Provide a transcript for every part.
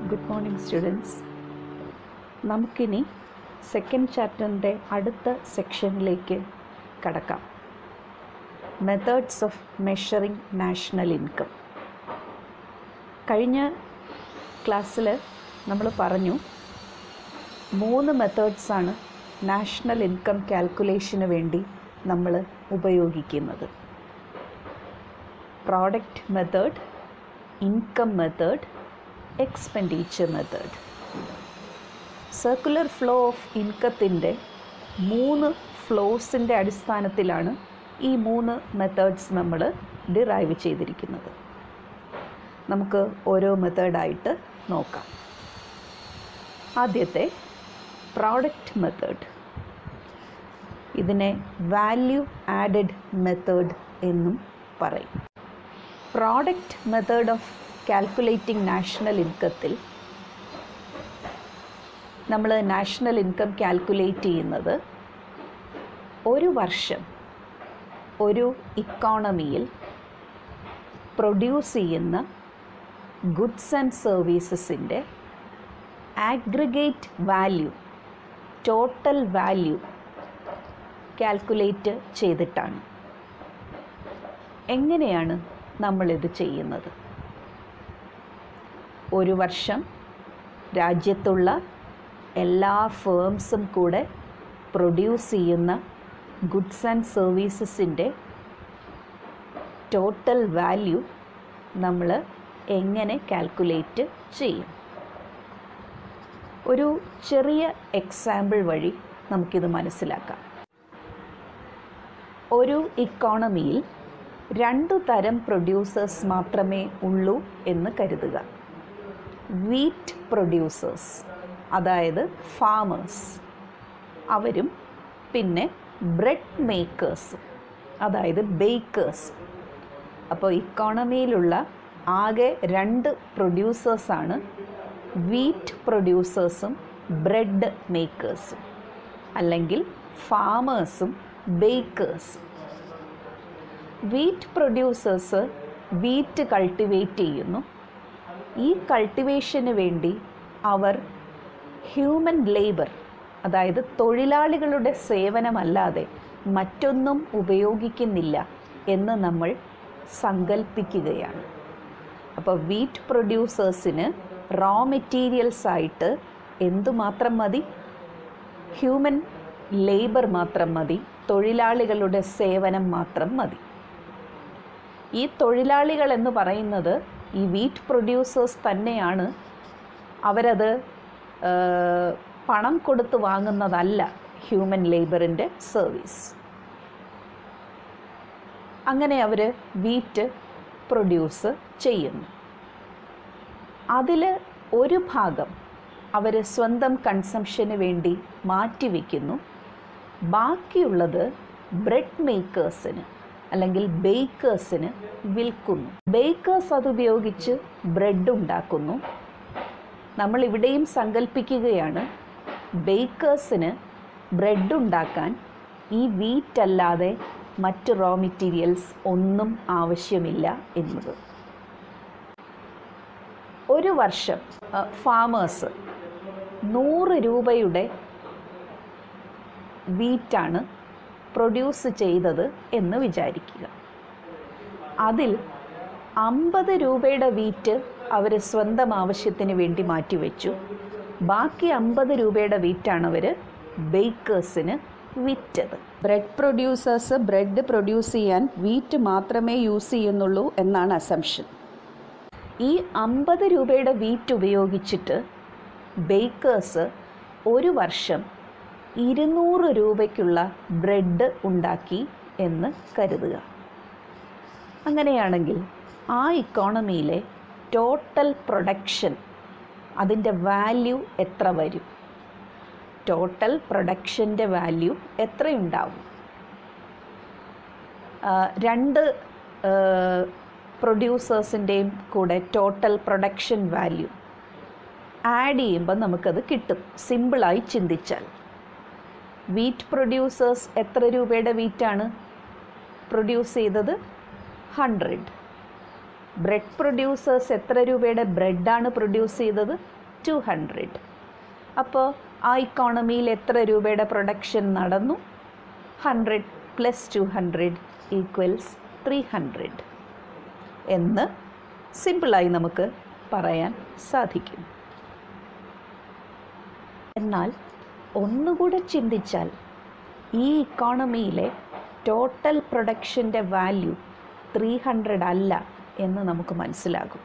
Good morning students നമുക്കിനി second ചാപ്റ്ററിൻ്റെ അടുത്ത സെക്ഷനിലേക്ക് കടക്കാം methods of measuring national income കഴിഞ്ഞ ക്ലാസ്സിൽ നമ്മൾ പറഞ്ഞു മൂന്ന് മെത്തേഡ്സാണ് നാഷണൽ ഇൻകം കാൽക്കുലേഷന് വേണ്ടി നമ്മൾ ഉപയോഗിക്കുന്നത് product method income method expenditure method circular flow of ഇൻകത്തിൻ്റെ മൂന്ന് ഫ്ലോസിൻ്റെ അടിസ്ഥാനത്തിലാണ് ഈ മൂന്ന് മെത്തേഡ്സ് നമ്മൾ ഡിറൈവ് ചെയ്തിരിക്കുന്നത് നമുക്ക് ഓരോ മെത്തേഡായിട്ട് നോക്കാം ആദ്യത്തെ പ്രോഡക്റ്റ് മെത്തേഡ് ഇതിനെ വാല്യൂ ആഡഡ് മെത്തേഡ് എന്നും പറയും product method of calculating national ഇൻകത്തിൽ നമ്മൾ നാഷണൽ ഇൻകം കാൽക്കുലേറ്റ് ചെയ്യുന്നത് ഒരു വർഷം ഒരു ഇക്കോണമിയിൽ പ്രൊഡ്യൂസ് ചെയ്യുന്ന ഗുഡ്സ് ആൻഡ് സർവീസസിൻ്റെ aggregate value total value calculate ചെയ്തിട്ടാണ് എങ്ങനെയാണ് നമ്മളിത് ചെയ്യുന്നത് ഒരു വർഷം രാജ്യത്തുള്ള എല്ലാ ഫേംസും കൂടെ പ്രൊഡ്യൂസ് ചെയ്യുന്ന ഗുഡ്സ് ആൻഡ് സർവീസസിൻ്റെ ടോട്ടൽ വാല്യൂ നമ്മൾ എങ്ങനെ കാൽക്കുലേറ്റ് ചെയ്യും ഒരു ചെറിയ എക്സാമ്പിൾ വഴി നമുക്കിത് മനസ്സിലാക്കാം ഒരു ഇക്കോണമിയിൽ രണ്ടു തരം പ്രൊഡ്യൂസേഴ്സ് മാത്രമേ ഉള്ളൂ എന്ന് കരുതുക വീറ്റ് പ്രൊഡ്യൂസേഴ്സ് അതായത് ഫാമേഴ്സ് അവരും പിന്നെ ബ്രെഡ് മേക്കേഴ്സും അതായത് ബേക്കേഴ്സ് അപ്പോൾ ഇക്കോണമിയിലുള്ള ആകെ രണ്ട് പ്രൊഡ്യൂസേഴ്സാണ് വീറ്റ് പ്രൊഡ്യൂസേഴ്സും ബ്രെഡ് മേക്കേഴ്സും അല്ലെങ്കിൽ ഫാമേഴ്സും ബേക്കേഴ്സും വീറ്റ് പ്രൊഡ്യൂസേഴ്സ് വീറ്റ് കൾട്ടിവേറ്റ് ചെയ്യുന്നു ഈ കൾട്ടിവേഷന് വേണ്ടി അവർ ഹ്യൂമൻ ലേബർ അതായത് തൊഴിലാളികളുടെ സേവനമല്ലാതെ മറ്റൊന്നും ഉപയോഗിക്കുന്നില്ല എന്ന് നമ്മൾ സങ്കല്പിക്കുകയാണ് അപ്പോൾ വീറ്റ് പ്രൊഡ്യൂസേഴ്സിന് റോ മെറ്റീരിയൽസ് ആയിട്ട് എന്തുമാത്രം മതി ഹ്യൂമൻ ലേബർ മാത്രം മതി തൊഴിലാളികളുടെ സേവനം മാത്രം മതി ഈ തൊഴിലാളികൾ എന്ന് പറയുന്നത് ഈ വീറ്റ് പ്രൊഡ്യൂസേഴ്സ് തന്നെയാണ് അവരത് പണം കൊടുത്ത് വാങ്ങുന്നതല്ല ഹ്യൂമൻ ലേബറിൻ്റെ സർവീസ് അങ്ങനെ അവർ വീറ്റ് പ്രൊഡ്യൂസ് ചെയ്യുന്നു അതിൽ ഒരു ഭാഗം അവർ സ്വന്തം കൺസംഷന് വേണ്ടി മാറ്റിവെക്കുന്നു ബാക്കിയുള്ളത് ബ്രെഡ് മേക്കേഴ്സിന് അല്ലെങ്കിൽ ബേക്കേഴ്സിന് വിൽക്കുന്നു ബേക്കേഴ്സ് അതുപയോഗിച്ച് ബ്രെഡ് ഉണ്ടാക്കുന്നു നമ്മൾ ഇവിടെയും സങ്കല്പിക്കുകയാണ് ബേക്കേഴ്സിന് ബ്രെഡ് ഉണ്ടാക്കാൻ ഈ വീറ്റ് അല്ലാതെ മറ്റ് റോ മെറ്റീരിയൽസ് ഒന്നും ആവശ്യമില്ല എന്നത് ഒരു വർഷം ഫാമേഴ്സ് നൂറ് രൂപയുടെ വീറ്റാണ് പ്രൊഡ്യൂസ് ചെയ്തത് എന്ന് വിചാരിക്കുക അതിൽ അമ്പത് രൂപയുടെ വീറ്റ് അവർ സ്വന്തം ആവശ്യത്തിന് വേണ്ടി മാറ്റിവെച്ചു ബാക്കി അമ്പത് രൂപയുടെ വീറ്റാണ് അവർ ബേക്കേഴ്സിന് വിറ്റത് ബ്രെഡ് പ്രൊഡ്യൂസേഴ്സ് ബ്രെഡ് പ്രൊഡ്യൂസ് ചെയ്യാൻ വീറ്റ് മാത്രമേ യൂസ് ചെയ്യുന്നുള്ളൂ എന്നാണ് അസംഷൻ ഈ അമ്പത് രൂപയുടെ വീറ്റ് ഉപയോഗിച്ചിട്ട് ബേക്കേഴ്സ് ഒരു വർഷം ഇരുന്നൂറ് രൂപയ്ക്കുള്ള ബ്രെഡ് ഉണ്ടാക്കി എന്ന് കരുതുക അങ്ങനെയാണെങ്കിൽ ആ ഇക്കോണമിയിലെ ടോട്ടൽ പ്രൊഡക്ഷൻ അതിൻ്റെ വാല്യൂ എത്ര വരും ടോട്ടൽ പ്രൊഡക്ഷൻ്റെ വാല്യൂ എത്രയുണ്ടാവും രണ്ട് പ്രൊഡ്യൂസേഴ്സിൻ്റെയും കൂടെ ടോട്ടൽ പ്രൊഡക്ഷൻ വാല്യൂ ആഡ് ചെയ്യുമ്പോൾ നമുക്കത് കിട്ടും സിമ്പിളായി ചിന്തിച്ചാൽ വീറ്റ് പ്രൊഡ്യൂസേഴ്സ് എത്ര രൂപയുടെ വീറ്റാണ് പ്രൊഡ്യൂസ് ചെയ്തത് ഹൺഡ്രഡ് ബ്രെഡ് പ്രൊഡ്യൂസേഴ്സ് എത്ര രൂപയുടെ ബ്രെഡാണ് പ്രൊഡ്യൂസ് ചെയ്തത് ടു ഹൺഡ്രഡ് അപ്പോൾ ആ ഇക്കോണമിയിൽ എത്ര രൂപയുടെ പ്രൊഡക്ഷൻ നടന്നു hundred plus two hundred equals three hundred എന്ന് സിമ്പിളായി നമുക്ക് പറയാൻ സാധിക്കും എന്നാൽ ഒന്നുകൂടെ ചിന്തിച്ചാൽ ഈ ഇക്കോണമിയിലെ ടോട്ടൽ പ്രൊഡക്ഷൻ്റെ വാല്യൂ ത്രീ ഹൺഡ്രഡ് അല്ല എന്ന് നമുക്ക് മനസ്സിലാകും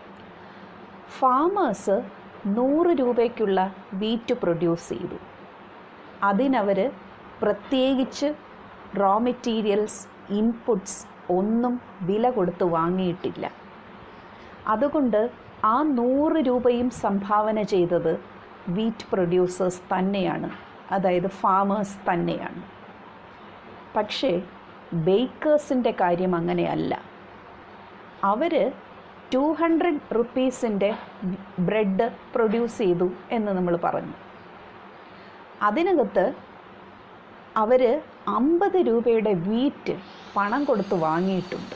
ഫാമേഴ്സ് നൂറ് രൂപയ്ക്കുള്ള വീറ്റ് പ്രൊഡ്യൂസ് ചെയ്തു അതിനവർ പ്രത്യേകിച്ച് റോ മെറ്റീരിയൽസ് ഇൻപുട്സ് ഒന്നും വില കൊടുത്ത് വാങ്ങിയിട്ടില്ല അതുകൊണ്ട് ആ നൂറ് രൂപയും സംഭാവന ചെയ്തത് വീറ്റ് പ്രൊഡ്യൂസേഴ്സ് തന്നെയാണ് അതായത് ഫാമേഴ്സ് തന്നെയാണ് പക്ഷേ ബേക്കേഴ്സിൻ്റെ കാര്യം അങ്ങനെയല്ല അവർ ടു ഹൺഡ്രഡ് റുപ്പീസിൻ്റെ ബ്രെഡ് പ്രൊഡ്യൂസ് ചെയ്തു എന്ന് നമ്മൾ പറഞ്ഞു അതിനകത്ത് അവർ അമ്പത് രൂപയുടെ വീറ്റ് പണം കൊടുത്ത് വാങ്ങിയിട്ടുണ്ട്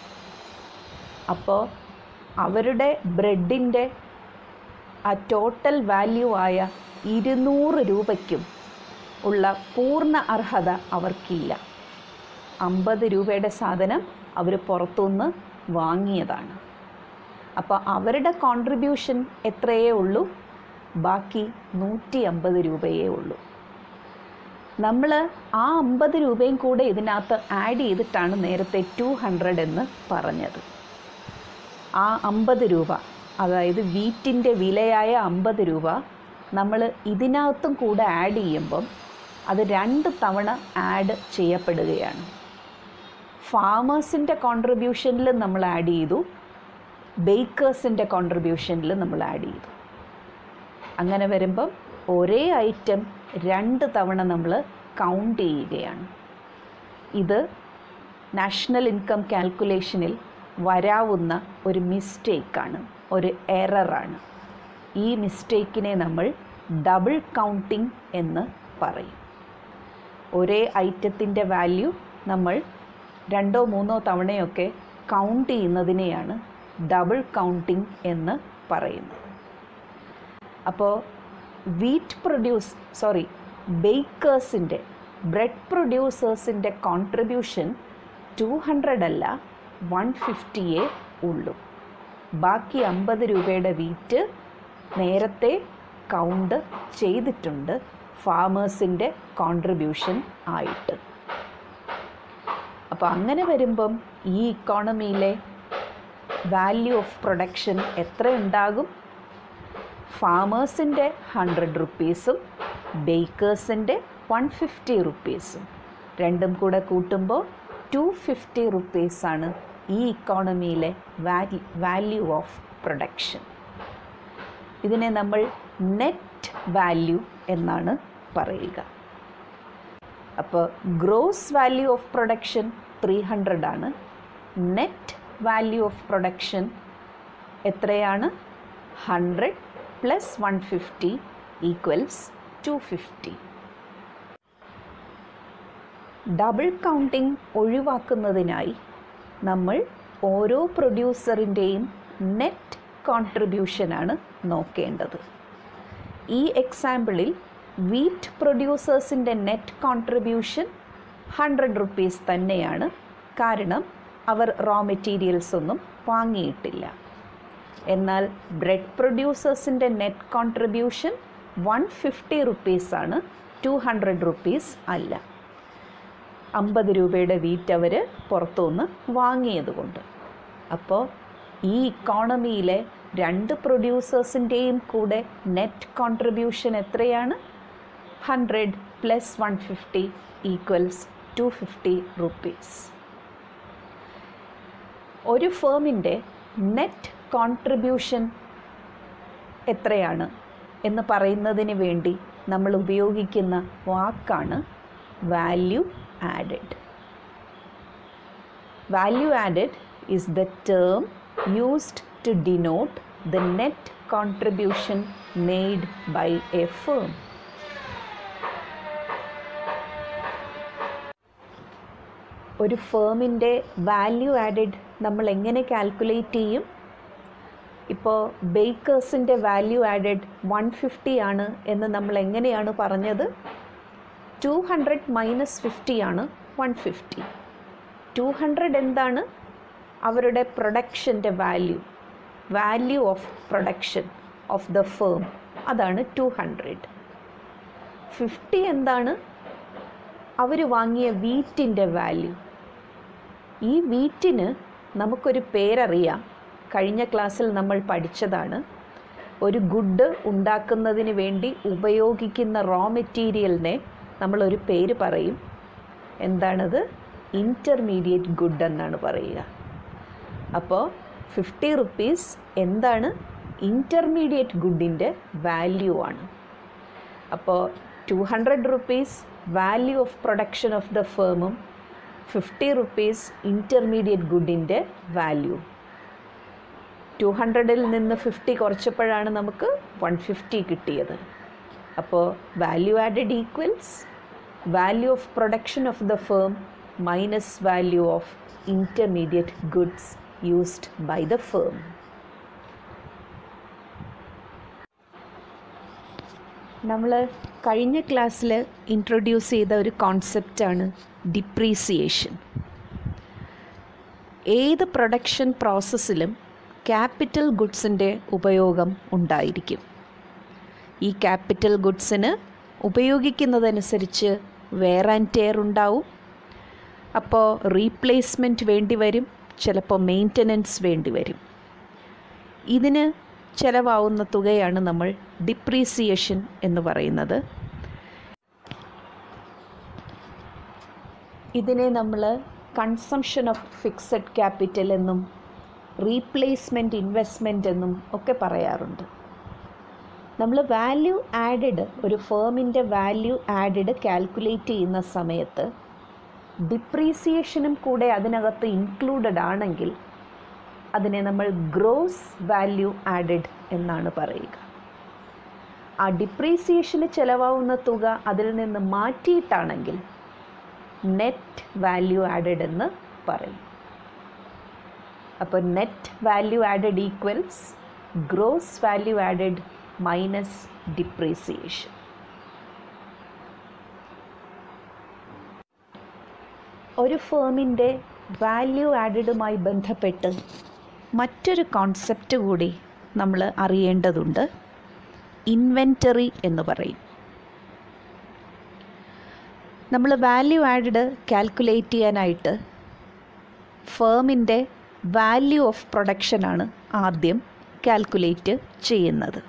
അപ്പോൾ അവരുടെ ബ്രെഡിൻ്റെ ആ ടോട്ടൽ വാല്യൂ ആയ ഇരുന്നൂറ് രൂപയ്ക്കും ഉള്ള പൂർണ്ണ അർഹത അവർക്കില്ല അമ്പത് രൂപയുടെ സാധനം അവർ പുറത്തുനിന്ന് വാങ്ങിയതാണ് അപ്പോൾ അവരുടെ കോൺട്രിബ്യൂഷൻ എത്രയേ ഉള്ളൂ ബാക്കി നൂറ്റി അമ്പത് രൂപയേ ഉള്ളൂ നമ്മൾ ആ അമ്പത് രൂപയും കൂടെ ഇതിനകത്ത് ആഡ് ചെയ്തിട്ടാണ് നേരത്തെ ടു ഹൺഡ്രഡ് എന്ന് പറഞ്ഞത് ആ അമ്പത് രൂപ അതായത് വീറ്റിൻ്റെ വിലയായ അമ്പത് രൂപ നമ്മൾ ഇതിനകത്തും കൂടെ ആഡ് ചെയ്യുമ്പം അത് രണ്ട് തവണ ആഡ് ചെയ്യപ്പെടുകയാണ് ഫാമേഴ്സിൻ്റെ കോൺട്രിബ്യൂഷനിൽ നമ്മൾ ആഡ് ചെയ്തു ബേക്കേഴ്സിൻ്റെ കോൺട്രിബ്യൂഷനിൽ നമ്മൾ ആഡ് ചെയ്തു അങ്ങനെ വരുമ്പം ഒരേ ഐറ്റം രണ്ട് തവണ നമ്മൾ കൗണ്ട് ചെയ്യുകയാണ് ഇത് നാഷണൽ ഇൻകം കാൽക്കുലേഷനിൽ വരാവുന്ന ഒരു മിസ്റ്റേക്കാണ് ഒരു എററാണ് ഈ മിസ്റ്റേക്കിനെ നമ്മൾ ഡബിൾ കൗണ്ടിങ് എന്ന് പറയും ഒരേ ഐറ്റത്തിൻ്റെ വാല്യൂ നമ്മൾ രണ്ടോ മൂന്നോ തവണയൊക്കെ കൗണ്ട് ചെയ്യുന്നതിനെയാണ് ഡബിൾ കൗണ്ടിങ് എന്ന് പറയുന്നത് അപ്പോൾ വീറ്റ് പ്രൊഡ്യൂസ് സോറി ബേക്കേഴ്സിൻ്റെ ബ്രെഡ് പ്രൊഡ്യൂസേഴ്സിൻ്റെ കോൺട്രിബ്യൂഷൻ ടു ഹൺഡ്രഡ് അല്ല വൺ ഫിഫ്റ്റിയേ ഉള്ളൂ ബാക്കി അമ്പത് രൂപയുടെ വീറ്റ് നേരത്തെ കൗണ്ട് ചെയ്തിട്ടുണ്ട് ഫാമേഴ്സിൻ്റെ കോൺട്രിബ്യൂഷൻ ആയിട്ട് അപ്പോൾ അങ്ങനെ വരുമ്പം ഈ ഇക്കോണമിയിലെ വാല്യൂ ഓഫ് പ്രൊഡക്ഷൻ എത്ര ഉണ്ടാകും ഫാമേഴ്സിൻ്റെ ഹൺഡ്രഡ് റുപ്പീസും ബേക്കേഴ്സിൻ്റെ വൺ ഫിഫ്റ്റി റുപ്പീസും രണ്ടും കൂടെ കൂട്ടുമ്പോൾ ടു ഫിഫ്റ്റി റുപ്പീസാണ് ഈ ഇക്കോണമിയിലെ വാല്യൂ വാല്യൂ ഓഫ് പ്രൊഡക്ഷൻ ഇതിനെ നമ്മൾ നെറ്റ് വാല്യൂ എന്നാണ് പറയുക അപ്പോൾ gross value of production three hundred ആണ് നെറ്റ് വാല്യൂ ഓഫ് പ്രൊഡക്ഷൻ എത്രയാണ് hundred plus one fifty equals two fifty double counting ഒഴിവാക്കുന്നതിനായി നമ്മൾ ഓരോ പ്രൊഡ്യൂസറിൻ്റെയും നെറ്റ് കോൺട്രിബ്യൂഷനാണ് നോക്കേണ്ടത് ഈ എക്സാമ്പിളിൽ വീറ്റ് പ്രൊഡ്യൂസേഴ്സിൻ്റെ നെറ്റ് കോൺട്രിബ്യൂഷൻ ഹൺഡ്രഡ് റുപ്പീസ് തന്നെയാണ് കാരണം അവർ റോ മെറ്റീരിയൽസ് ഒന്നും വാങ്ങിയിട്ടില്ല എന്നാൽ ബ്രെഡ് പ്രൊഡ്യൂസേഴ്സിൻ്റെ നെറ്റ് കോൺട്രിബ്യൂഷൻ വൺ ഫിഫ്റ്റി റുപ്പീസാണ് ടു ഹൺഡ്രഡ് റുപ്പീസ് അല്ല അമ്പത് രൂപയുടെ വീറ്റ് അവർ പുറത്തുനിന്ന് വാങ്ങിയതുകൊണ്ട് അപ്പോൾ ഈ ഇക്കോണമിയിലെ രണ്ട് പ്രൊഡ്യൂസേഴ്സിൻ്റെയും കൂടെ നെറ്റ് കോൺട്രിബ്യൂഷൻ എത്രയാണ് hundred plus one fifty equals two fifty rupees ഒരു ഫേമിൻ്റെ നെറ്റ് കോൺട്രിബ്യൂഷൻ എത്രയാണ് എന്ന് പറയുന്നതിന് വേണ്ടി നമ്മൾ ഉപയോഗിക്കുന്ന വാക്കാണ് value added value added is the term used to denote the net contribution made by a firm. ഒരു ഫേമിൻ്റെ വാല്യൂ ആഡഡ് നമ്മൾ എങ്ങനെ കാൽക്കുലേറ്റ് ചെയ്യും ഇപ്പോൾ ബേക്കേഴ്സിൻ്റെ വാല്യൂ ആഡഡ് വൺ ഫിഫ്റ്റി ആണ് എന്ന് നമ്മൾ എങ്ങനെയാണ് പറഞ്ഞത് ടു ഹൺഡ്രഡ് മൈനസ് ഫിഫ്റ്റി ആണ് വൺ ഫിഫ്റ്റി ടു ഹൺഡ്രഡ് എന്താണ് അവരുടെ പ്രൊഡക്ഷൻ്റെ value value of production of the firm അതാണ് ടു ഹൺഡ്രഡ് ഫിഫ്റ്റി എന്താണ് അവർ വാങ്ങിയ വീറ്റിൻ്റെ വാല്യൂ ഈ വീറ്റിന് നമുക്കൊരു പേരറിയാം കഴിഞ്ഞ ക്ലാസ്സിൽ നമ്മൾ പഠിച്ചതാണ് ഒരു ഗുഡ് ഉണ്ടാക്കുന്നതിന് വേണ്ടി ഉപയോഗിക്കുന്ന റോ മെറ്റീരിയലിനെ നമ്മളൊരു പേര് പറയും എന്താണത് ഇൻ്റർമീഡിയറ്റ് ഗുഡ് എന്നാണ് പറയുക അപ്പോൾ ഫിഫ്റ്റി റുപ്പീസ് എന്താണ് ഇൻ്റർമീഡിയറ്റ് ഗുഡിൻ്റെ വാല്യൂ ആണ് അപ്പോൾ two hundred rupees value of production of the ഫേമും ഫിഫ്റ്റി റുപ്പീസ് ഇൻ്റർമീഡിയറ്റ് ഗുഡിൻ്റെ വാല്യൂ ടു ഹൺഡ്രഡിൽ നിന്ന് ഫിഫ്റ്റി കുറച്ചപ്പോഴാണ് നമുക്ക് വൺ ഫിഫ്റ്റി കിട്ടിയത് അപ്പോൾ value added equals value of production of the firm minus value of intermediate goods used by the firm നമ്മൾ കഴിഞ്ഞ ക്ലാസ്സിൽ ഇൻട്രൊഡ്യൂസ് ചെയ്ത ഒരു കോൺസെപ്റ്റാണ് ഡിപ്രീസിയേഷൻ ഏത് പ്രൊഡക്ഷൻ പ്രോസസ്സിലും ക്യാപിറ്റൽ ഗുഡ്സിൻ്റെ ഉപയോഗം ഉണ്ടായിരിക്കും ഈ ക്യാപിറ്റൽ ഗുഡ്സിന് ഉപയോഗിക്കുന്നതനുസരിച്ച് വെയർ ആൻഡ് ടെയർ ഉണ്ടാവും അപ്പോൾ റീപ്ലേസ്മെൻറ്റ് വേണ്ടി വരും ചിലപ്പോൾ മെയിൻ്റനൻസ് വേണ്ടി വരും ഇതിന് ചിലവാവുന്ന തുകയാണ് നമ്മൾ ഡിപ്രീസിയേഷൻ എന്ന് പറയുന്നത് ഇതിനെ നമ്മൾ കൺസംഷൻ ഓഫ് ഫിക്സഡ് ക്യാപിറ്റൽ എന്നും റീപ്ലേസ്മെൻറ്റ് ഇൻവെസ്റ്റ്മെൻ്റ് എന്നും ഒക്കെ പറയാറുണ്ട് നമ്മൾ വാല്യൂ ആഡഡ് ഒരു ഫേമിൻ്റെ വാല്യൂ ആഡഡ് കാൽക്കുലേറ്റ് ചെയ്യുന്ന സമയത്ത് ഡിപ്രീസിയേഷനും കൂടെ അതിനകത്ത് ഇൻക്ലൂഡഡ് ആണെങ്കിൽ അതിനെ നമ്മൾ ഗ്രോസ് വാല്യൂ ആഡഡ് എന്നാണ് പറയുക ആ ഡിപ്രീസിയേഷന് ചിലവാവുന്ന തുക അതിൽ നിന്ന് മാറ്റിയിട്ടാണെങ്കിൽ നെറ്റ് വാല്യൂ ആഡഡ് എന്ന് പറയും അപ്പോൾ net value added equals gross value added minus depreciation ഒരു ഫേമിൻ്റെ വാല്യൂ ആഡഡുമായി ബന്ധപ്പെട്ട് മറ്റൊരു കോൺസെപ്റ്റ് കൂടി നമ്മൾ അറിയേണ്ടതുണ്ട് ഇൻവെൻറ്ററി എന്ന് പറയും നമ്മൾ വാല്യൂ ആഡഡ് കാൽക്കുലേറ്റ് ചെയ്യാനായിട്ട് ഫേമിൻ്റെ വാല്യൂ ഓഫ് പ്രൊഡക്ഷനാണ് ആദ്യം കാൽക്കുലേറ്റ് ചെയ്യുന്നത്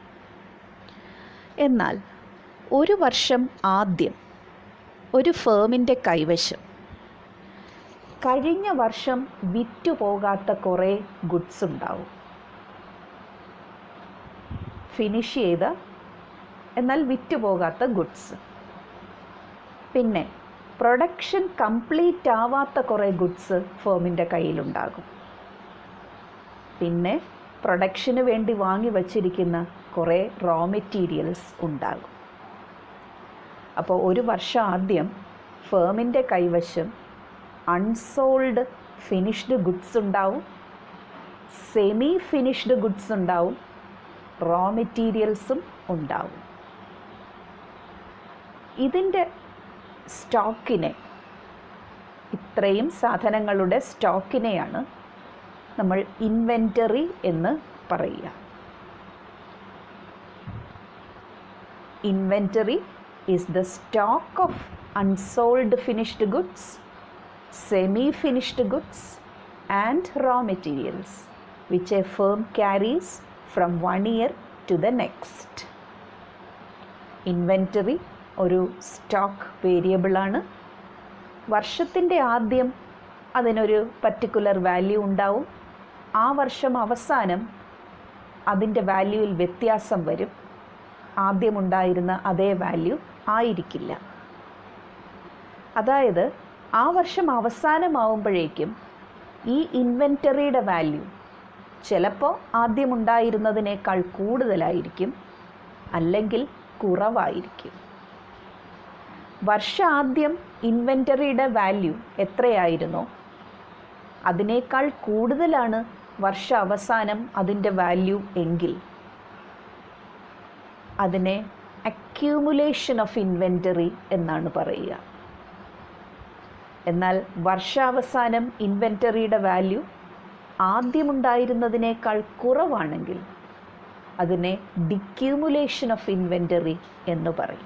എന്നാൽ ഒരു വർഷം ആദ്യം ഒരു ഫേമിൻ്റെ കൈവശം കഴിഞ്ഞ വർഷം വിറ്റുപോകാത്ത കുറേ ഗുഡ്സ് ഉണ്ടാവും ഫിനിഷ് ചെയ്ത എന്നാൽ വിറ്റുപോകാത്ത ഗുഡ്സ് പിന്നെ പ്രൊഡക്ഷൻ കംപ്ലീറ്റ് ആവാത്ത കുറേ ഗുഡ്സ് ഫേമിൻ്റെ കയ്യിലുണ്ടാകും പിന്നെ പ്രൊഡക്ഷന് വേണ്ടി വാങ്ങി വച്ചിരിക്കുന്ന കുറേ റോ മെറ്റീരിയൽസ് ഉണ്ടാകും അപ്പോൾ ഒരു വർഷം ആദ്യം ഫേമിൻ്റെ കൈവശം അൺസോൾഡ് ഫിനിഷ്ഡ് ഗുഡ്സ് ഉണ്ടാവും സെമി ഫിനിഷ്ഡ് ഗുഡ്സ് ഉണ്ടാവും റോ മെറ്റീരിയൽസും ഉണ്ടാവും ഇതിൻ്റെ സ്റ്റോക്കിനെ ഇത്രയും സാധനങ്ങളുടെ സ്റ്റോക്കിനെയാണ് നമ്മൾ ഇൻവെൻറ്ററി എന്ന് പറയുക inventory is the stock of unsold finished goods semi finished goods and raw materials which a firm carries from one year to the next inventory ഒരു സ്റ്റോക്ക് വേരിയബിളാണ് വർഷത്തിൻ്റെ ആദ്യം അതിനൊരു പർട്ടിക്കുലർ വാല്യൂ ഉണ്ടാവും ആ വർഷം അവസാനം അതിൻ്റെ വാല്യൂവിൽ വ്യത്യാസം വരും ആദ്യമുണ്ടായിരുന്ന അതേ വാല്യൂ ആയിരിക്കില്ല അതായത് ആ വർഷം അവസാനമാവുമ്പോഴേക്കും ഈ ഇൻവെൻറ്ററിയുടെ വാല്യൂ ചിലപ്പോൾ ആദ്യമുണ്ടായിരുന്നതിനേക്കാൾ കൂടുതലായിരിക്കും അല്ലെങ്കിൽ കുറവായിരിക്കും വർഷാദ്യം ഇൻവെൻ്ററിയുടെ വാല്യൂ എത്രയായിരുന്നോ അതിനേക്കാൾ കൂടുതലാണ് വർഷ അവസാനം അതിൻ്റെ വാല്യൂ എങ്കിൽ അതിനെ അക്യൂമുലേഷൻ ഓഫ് ഇൻവെൻ്ററി എന്നാണ് പറയുക എന്നാൽ വർഷാവസാനം ഇൻവെൻ്ററിയുടെ വാല്യൂ ആദ്യമുണ്ടായിരുന്നതിനേക്കാൾ കുറവാണെങ്കിൽ അതിനെ ഡിക്യൂമുലേഷൻ ഓഫ് ഇൻവെൻ്ററി എന്ന് പറയും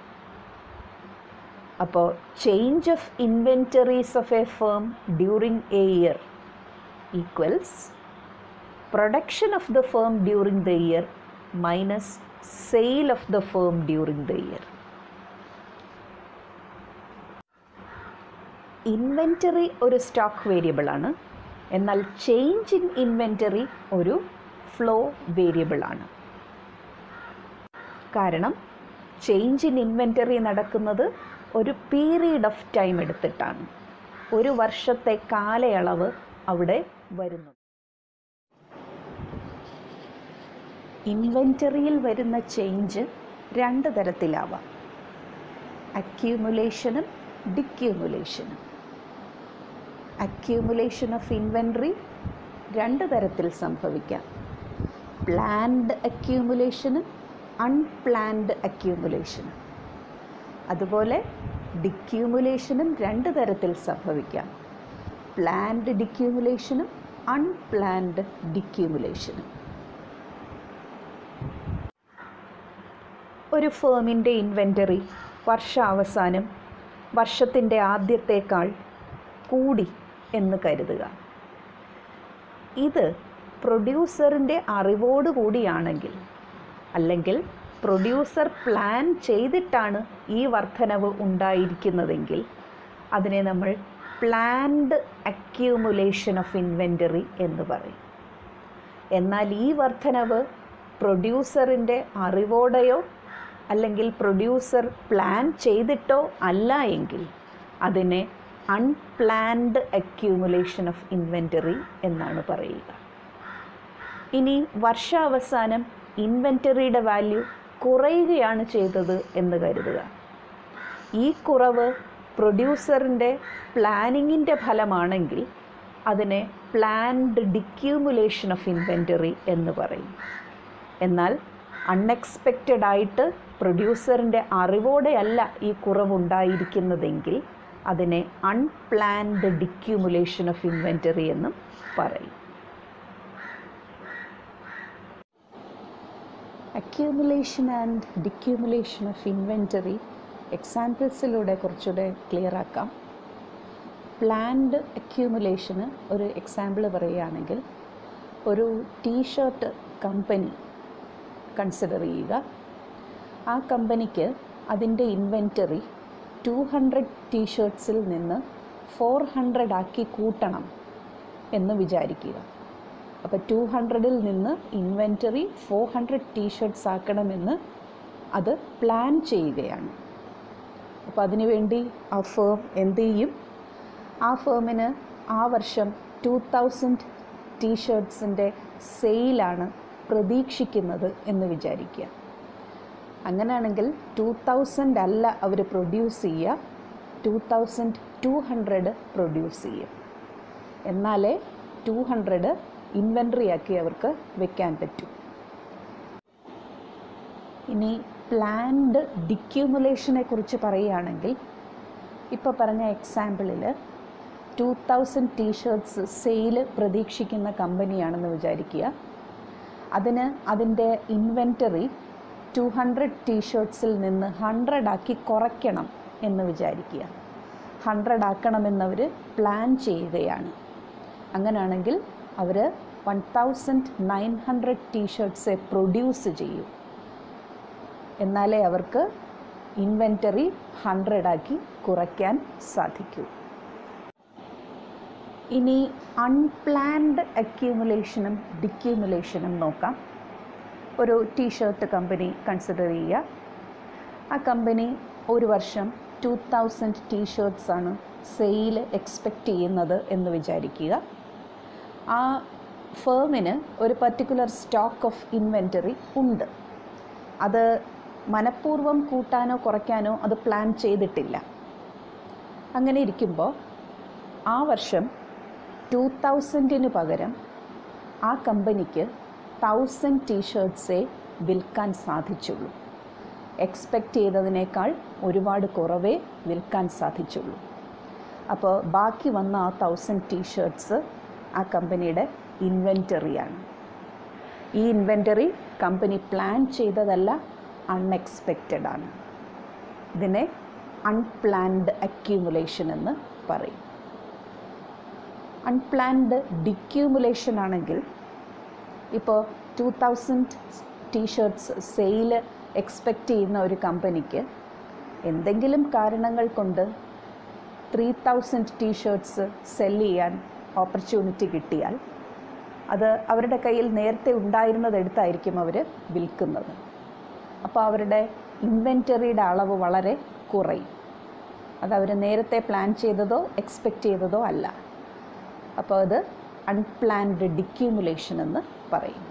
അപ്പോൾ change of inventories of a firm during a year equals production of the firm during the year minus sale of the firm during the year inventory ഒരു stock വേരിയബിളാണ് എന്നാൽ ചേഞ്ച് ഇൻ ഇൻവെൻ്ററി ഒരു flow വേരിയബിളാണ് കാരണം change in inventory നടക്കുന്നത് ഒരു period of time എടുത്തിട്ടാണ് ഒരു വർഷത്തെ കാലയളവ് അവിടെ വരുന്നു ഇൻവെൻ്ററിയിൽ വരുന്ന ചേഞ്ച് രണ്ട് തരത്തിലാവാം അക്യൂമുലേഷനും ഡിക്യൂമുലേഷനും അക്യൂമുലേഷൻ ഓഫ് ഇൻവെൻട്രി രണ്ട് തരത്തിൽ സംഭവിക്കാം പ്ലാൻഡ് അക്യൂമുലേഷനും അൺപ്ലാൻഡ് അക്യൂമുലേഷനും അതുപോലെ ഡിക്യൂമുലേഷനും രണ്ട് തരത്തിൽ സംഭവിക്കാം പ്ലാൻഡ് ഡിക്യൂമുലേഷനും അൺപ്ലാൻഡ് ഡിക്യൂമുലേഷനും ഒരു ഫേമിൻ്റെ ഇൻവെൻ്ററി വർഷാവസാനം വർഷത്തിൻ്റെ ആദ്യത്തേക്കാൾ കൂടി എന്ന് കരുതുക ഇത് പ്രൊഡ്യൂസറിൻ്റെ അറിവോട് കൂടിയാണെങ്കിൽ അല്ലെങ്കിൽ പ്രൊഡ്യൂസർ പ്ലാൻ ചെയ്തിട്ടാണ് ഈ വർധനവ് ഉണ്ടായിരിക്കുന്നതെങ്കിൽ അതിനെ നമ്മൾ പ്ലാൻഡ് അക്യൂമുലേഷൻ ഓഫ് ഇൻവെൻ്ററി എന്ന് പറയും എന്നാൽ ഈ വർധനവ് പ്രൊഡ്യൂസറിൻ്റെ അറിവോടെയോ അല്ലെങ്കിൽ പ്രൊഡ്യൂസർ പ്ലാൻ ചെയ്തിട്ടോ അല്ല എങ്കിൽ അതിനെ അൺപ്ലാൻഡ് അക്യൂമുലേഷൻ ഓഫ് ഇൻവെൻ്ററി എന്നാണ് പറയുക ഇനി വർഷാവസാനം ഇൻവെൻ്ററിയുടെ വാല്യൂ കുറയുകയാണ് ചെയ്തത് എന്ന് കരുതുക ഈ കുറവ് പ്രൊഡ്യൂസറിൻ്റെ പ്ലാനിങ്ങിൻ്റെ ഫലമാണെങ്കിൽ അതിനെ പ്ലാൻഡ് ഡിക്യൂമുലേഷൻ ഓഫ് ഇൻവെൻ്ററി എന്ന് പറയും എന്നാൽ അൺഎക്സ്പെക്റ്റഡ് ആയിട്ട് പ്രൊഡ്യൂസറിൻ്റെ അറിവോടെയല്ല ഈ കുറവുണ്ടായിരിക്കുന്നതെങ്കിൽ അതിനെ അൺപ്ലാൻഡ് ഡിക്യൂമുലേഷൻ ഓഫ് ഇൻവെൻ്ററി എന്നും പറയും accumulation and decumulation of inventory എക്സാമ്പിൾസിലൂടെ കുറച്ചുകൂടെ ക്ലിയർ ആക്കാം പ്ലാൻഡ് അക്യൂമുലേഷന് ഒരു എക്സാമ്പിൾ പറയുകയാണെങ്കിൽ ഒരു ടീഷർട്ട് കമ്പനി കൺസിഡർ ചെയ്യുക ആ കമ്പനിക്ക് അതിൻ്റെ ഇൻവെൻറ്ററി ടു ഹൺഡ്രഡ് ടീഷർട്ട്സിൽ നിന്ന് ഫോർ ഹൺഡ്രഡ് ആക്കി കൂട്ടണം എന്ന് വിചാരിക്കുക അപ്പോൾ ടു ഹൺഡ്രഡിൽ നിന്ന് ഇൻവെൻറ്ററി ഫോർ ഹൺഡ്രഡ് ടീഷർട്ട്സ് ആക്കണമെന്ന് അത് പ്ലാൻ ചെയ്യുകയാണ് അപ്പോൾ അതിനുവേണ്ടി ആ ഫേം എന്ത് ചെയ്യും ആ ഫേമിന് ആ വർഷം ടു തൗസൻഡ് ടീഷർട്ട്സിൻ്റെ സെയിലാണ് പ്രതീക്ഷിക്കുന്നത് എന്ന് വിചാരിക്കുക അങ്ങനെയാണെങ്കിൽ ടു തൗസൻഡ് അല്ല അവർ പ്രൊഡ്യൂസ് ചെയ്യുക two thousand two hundred produce ചെയ്യും എന്നാലേ ടു ഹൺഡ്രഡ് ഇൻവെൻട്രി ആക്കി അവർക്ക് വെക്കാൻ പറ്റൂ ഇനി പ്ലാൻഡ് ഡിക്യൂമുലേഷനെ കുറിച്ച് പറയുകയാണെങ്കിൽ ഇപ്പോൾ പറഞ്ഞ എക്സാമ്പിളിൽ ടു തൗസൻഡ് ടീഷർട്ട്സ് സെയിൽ പ്രതീക്ഷിക്കുന്ന കമ്പനിയാണെന്ന് വിചാരിക്കുക അതിന് അതിൻ്റെ ഇൻവെൻറ്ററി ടു ഹൺഡ്രഡ് ടീഷർട്ട്സിൽ നിന്ന് ഹൺഡ്രഡ് ആക്കി കുറയ്ക്കണം എന്ന് വിചാരിക്കുക ഹൺഡ്രഡ് ആക്കണമെന്നവർ പ്ലാൻ ചെയ്യുകയാണ് അങ്ങനെയാണെങ്കിൽ അവർ വൺ തൗസൻഡ് നയൻ ഹൺഡ്രഡ് ടീഷർട്ട്സെ പ്രൊഡ്യൂസ് ചെയ്യും എന്നാലേ അവർക്ക് ഇൻവെൻറ്ററി ഹൺഡ്രഡാക്കി കുറയ്ക്കാൻ സാധിക്കൂ ഇനി അൺപ്ലാൻഡ് അക്യൂമുലേഷനും ഡിക്യൂമുലേഷനും നോക്കാം ഒരു ടീഷർട്ട് കമ്പനി കൺസിഡർ ചെയ്യുക ആ കമ്പനി ഒരു വർഷം ടു തൗസൻഡ് ടീഷർട്ട്സാണ് സെയിൽ എക്സ്പെക്റ്റ് ചെയ്യുന്നത് എന്ന് വിചാരിക്കുക ആ ഫേമിന് ഒരു പർട്ടിക്കുലർ സ്റ്റോക്ക് ഓഫ് ഇൻവെൻറ്ററി ഉണ്ട് അത് മനഃപൂർവ്വം കൂട്ടാനോ കുറയ്ക്കാനോ അത് പ്ലാൻ ചെയ്തിട്ടില്ല അങ്ങനെ ഇരിക്കുമ്പോൾ ആ വർഷം ടു തൗസൻഡിന് പകരം ആ കമ്പനിക്ക് തൗസൻഡ് ടീഷർട്ട്സേ വിൽക്കാൻ സാധിച്ചുള്ളൂ എക്സ്പെക്റ്റ് ചെയ്തതിനേക്കാൾ ഒരുപാട് കുറവേ വിൽക്കാൻ സാധിച്ചുള്ളൂ അപ്പോൾ ബാക്കി വന്ന ആ തൗസൻഡ് ടീഷർട്ട്സ് ആ കമ്പനിയുടെ ഇൻവെൻറ്ററിയാണ് ഈ ഇൻവെൻറ്ററി കമ്പനി പ്ലാൻ ചെയ്തതല്ല അൺഎക്സ്പെക്റ്റഡ് ആണ് ഇതിനെ അൺപ്ലാൻഡ് അക്യൂമുലേഷൻ എന്ന് പറയും അൺപ്ലാൻഡ് ഡിക്യൂമുലേഷൻ ആണെങ്കിൽ ഇപ്പോൾ two thousand t-shirts sale expect ചെയ്യുന്ന ഒരു കമ്പനിക്ക് എന്തെങ്കിലും കാരണങ്ങൾ കൊണ്ട് ത്രീ തൗസൻഡ് ടീഷർട്ട്സ് സെല് ചെയ്യാൻ ഓപ്പർച്യൂണിറ്റി കിട്ടിയാൽ അത് അവരുടെ കയ്യിൽ നേരത്തെ ഉണ്ടായിരുന്നതെടുത്തായിരിക്കും അവർ വിൽക്കുന്നത് അപ്പോൾ അവരുടെ ഇൻവെൻറ്ററിയുടെ അളവ് വളരെ കുറയും അത് അവർ നേരത്തെ പ്ലാൻ ചെയ്തതോ എക്സ്പെക്റ്റ് ചെയ്തതോ അല്ല അപ്പോൾ അത് അൺപ്ലാൻഡ് ഡിക്യൂമുലേഷൻ എന്ന് പറയും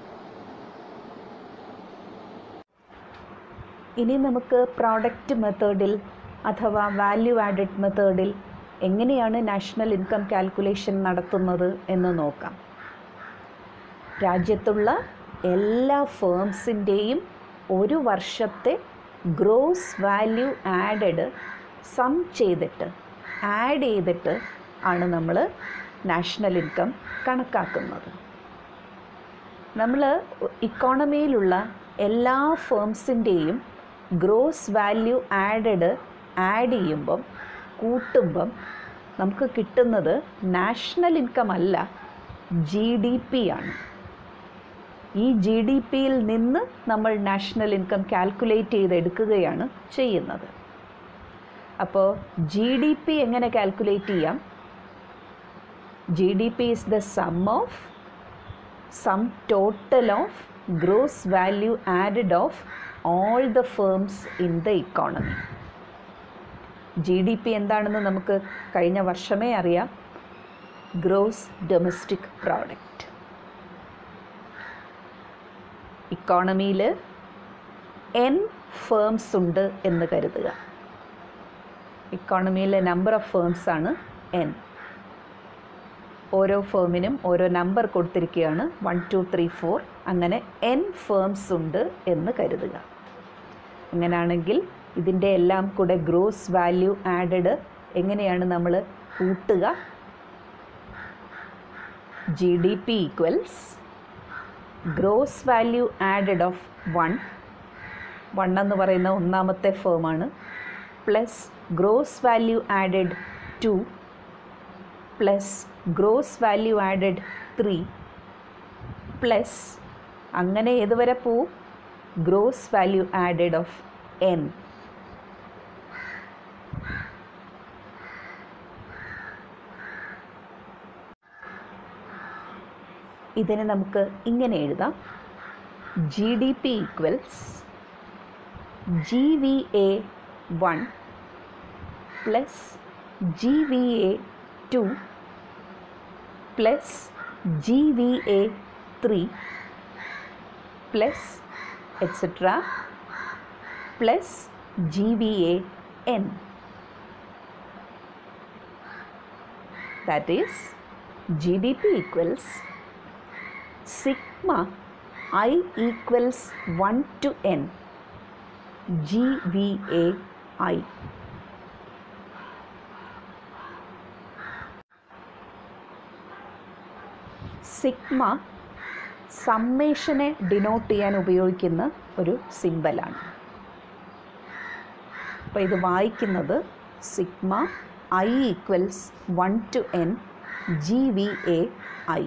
ഇനി നമുക്ക് പ്രോഡക്റ്റ് മെത്തേഡിൽ അഥവാ വാല്യൂ ആഡഡ് മെത്തേഡിൽ എങ്ങനെയാണ് നാഷണൽ ഇൻകം കാൽക്കുലേഷൻ നടത്തുന്നത് എന്ന് നോക്കാം രാജ്യത്തുള്ള എല്ലാ ഫേംസിൻ്റെയും ഒരു വർഷത്തെ ഗ്രോസ് വാല്യൂ ആഡഡ് സം ചെയ്തിട്ട് ആഡ് ചെയ്തിട്ട് ആണ് നമ്മൾ നാഷണൽ ഇൻകം കണക്കാക്കുന്നത് നമ്മൾ ഇക്കോണമിയിലുള്ള എല്ലാ ഫേംസിൻ്റെയും ഗ്രോസ് വാല്യൂ ആഡഡ് ആഡ് ചെയ്യുമ്പം കൂട്ടുമ്പം നമുക്ക് കിട്ടുന്നത് നാഷണൽ ഇൻകം അല്ല ജി ഡി പി ആണ് ഈ ജി ഡി പിയിൽ നിന്ന് നമ്മൾ നാഷണൽ ഇൻകം കാൽക്കുലേറ്റ് ചെയ്തെടുക്കുകയാണ് ചെയ്യുന്നത് അപ്പോൾ ജി ഡി പി എങ്ങനെ കാൽക്കുലേറ്റ് ചെയ്യാം G D P is the sum of sum total of gross value added of all the firms in the economy G D P എന്താണെന്ന് നമുക്ക് കഴിഞ്ഞ വർഷമേ അറിയാം ഗ്രോസ് ഡൊമസ്റ്റിക് പ്രോഡക്റ്റ് ഇക്കോണമിയിൽ എൻ ഫേംസ് ഉണ്ട് എന്ന് കരുതുക ഇക്കോണമിയിലെ നമ്പർ ഓഫ് ഫേംസ് ആണ് എൻ ഓരോ ഫേമിനും ഓരോ നമ്പർ കൊടുത്തിരിക്കുകയാണ് വൺ ടു ത്രീ ഫോർ അങ്ങനെ എൻ ഫേംസ് ഉണ്ട് എന്ന് കരുതുക അങ്ങനെയാണെങ്കിൽ ഇതിൻ്റെ എല്ലാം കൂടെ ഗ്രോസ് വാല്യൂ ആഡഡ് എങ്ങനെയാണ് നമ്മൾ കൂട്ടുക G D P equals gross value added of one one എന്ന് പറയുന്ന ഒന്നാമത്തെ ഫേമാണ് plus gross value added two plus gross value added three plus അങ്ങനെ ഏതുവരെ പോവും gross value added of N ഇതിനെ നമുക്ക് ഇങ്ങനെ എഴുതാം G D P equals G V A one plus G V A two plus G V A three plus etcetera plus G V A N that is G D P equals sigma i equals 1 to n GVA i. Sigma സമ്മേഷനെ denote ചെയ്യാൻ ഉപയോഗിക്കുന്ന ഒരു സിമ്പലാണ് അപ്പോൾ ഇത് വായിക്കുന്നത് sigma I equals one to N G V A I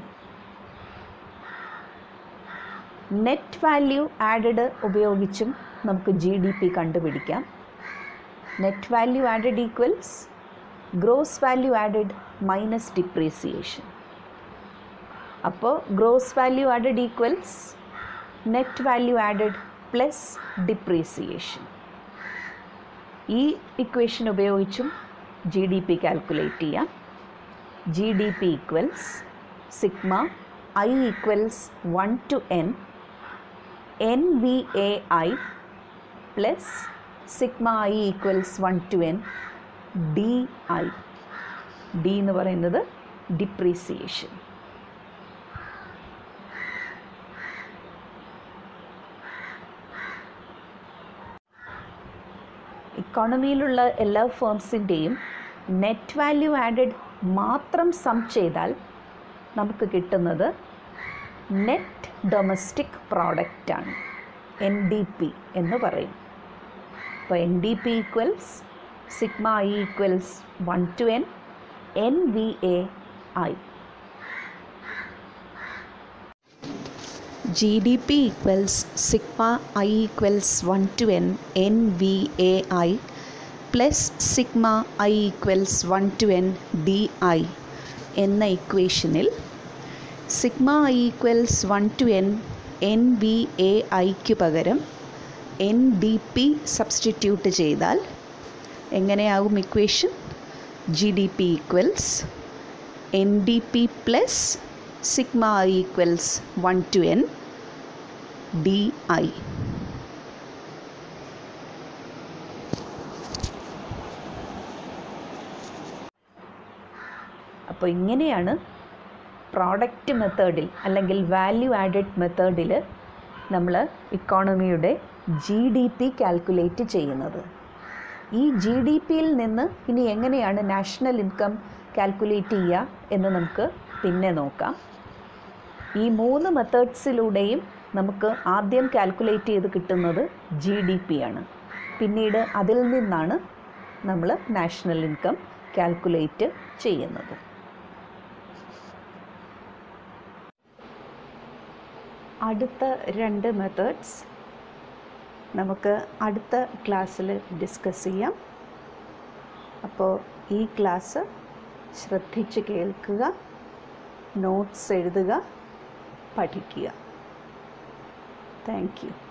net value added ഉപയോഗിച്ചും നമുക്ക് ജി ഡി പി കണ്ടുപിടിക്കാം net value added equals gross value added minus depreciation അപ്പോൾ gross value added equals net value added plus depreciation ഈ equation ഉപയോഗിച്ചും G D P calculate ചെയ്യാം G D P equals sigma I equals one to N N V A I plus sigma I equals one to N D I D എന്ന് പറയുന്നത് depreciation ഇക്കോണമിയിലുള്ള എല്ലാ ഫേംസിൻ്റെയും net value added മാത്രം sum ചെയ്താൽ നമുക്ക് കിട്ടുന്നത് നെറ്റ് ഡൊമസ്റ്റിക് പ്രോഡക്റ്റാണ് എൻ ഡി പി എന്ന് പറയും അപ്പോൾ N D P equals sigma I equals one to N N V A I G D P equals sigma I equals one to N N V A I plus sigma I equals one to N D I എന്ന ഇക്വേഷനിൽ sigma I equals one to N N V A ഐക്ക് പകരം N D P substitute ചെയ്താൽ എങ്ങനെയാവും equation G D P equals N D P plus sigma I equals one to N D I അപ്പോൾ ഇങ്ങനെയാണ് product മെത്തേഡിൽ അല്ലെങ്കിൽ value added മെത്തേഡിൽ നമ്മൾ ഇക്കോണമിയുടെ ജി ഡി പി കാൽക്കുലേറ്റ് ചെയ്യുന്നത് ഈ ജി ഡി പിയിൽ നിന്ന് ഇനി എങ്ങനെയാണ് നാഷണൽ ഇൻകം കാൽക്കുലേറ്റ് ചെയ്യുക എന്ന് നമുക്ക് പിന്നെ നോക്കാം ഈ മൂന്ന് മെത്തേഡ്സിലൂടെയും നമുക്ക് ആദ്യം കാൽക്കുലേറ്റ് ചെയ്ത് കിട്ടുന്നത് ജി ഡി പി ആണ് പിന്നീട് അതിൽ നിന്നാണ് നമ്മൾ നാഷണൽ ഇൻകം കാൽക്കുലേറ്റ് ചെയ്യുന്നത് അടുത്ത രണ്ട് മെത്തേഡ്സ് നമുക്ക് അടുത്ത ക്ലാസ്സിൽ ഡിസ്കസ് ചെയ്യാം അപ്പോൾ ഈ ക്ലാസ് ശ്രദ്ധിച്ച് കേൾക്കുക നോട്ട്സ് എഴുതുക പഠിക്കുക താങ്ക് യു